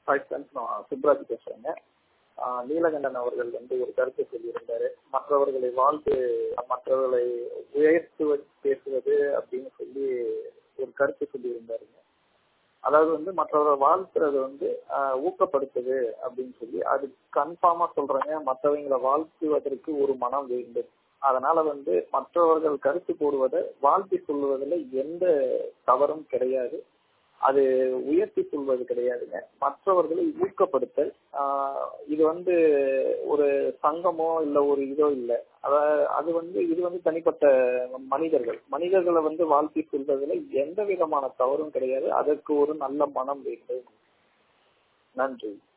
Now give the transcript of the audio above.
hi friends நான் சுப்ராஜ் பேசுறேங்க ஆஹ் நீலகண்டன் அவர்கள் வந்து ஒரு கருத்து சொல்லியிருந்தாரு மற்றவர்களை வாழ்த்து மற்றவர்களை உயர்த்து பேசுவது அப்படின்னு சொல்லி ஒரு கருத்து சொல்லியிருந்தாருங்க அதாவது வந்து மற்றவரை வாழ்த்துறது வந்து ஆஹ் ஊக்கப்படுத்துது அப்படின்னு சொல்லி அது கன்ஃபார்மா சொல்றேங்க மற்றவங்களை வாழ்த்துவதற்கு ஒரு மனம் வேண்டும் அதனால வந்து மற்றவர்கள் கருத்து போடுவதை வாழ்த்தி சொல்வதில் எந்த தவறும் கிடையாது அது உயர்த்தி சொல்வது கிடையாதுங்க மற்றவர்களை ஊக்கப்படுத்தல் ஆஹ் இது வந்து ஒரு சங்கமோ இல்ல ஒரு இதோ இல்லை அத அது வந்து இது வந்து தனிப்பட்ட மனிதர்கள் மனிதர்களை வந்து வாழ்த்தி சொல்வதில் எந்த விதமான தவறும் கிடையாது அதற்கு ஒரு நல்ல மனம் வேண்டும் நன்றி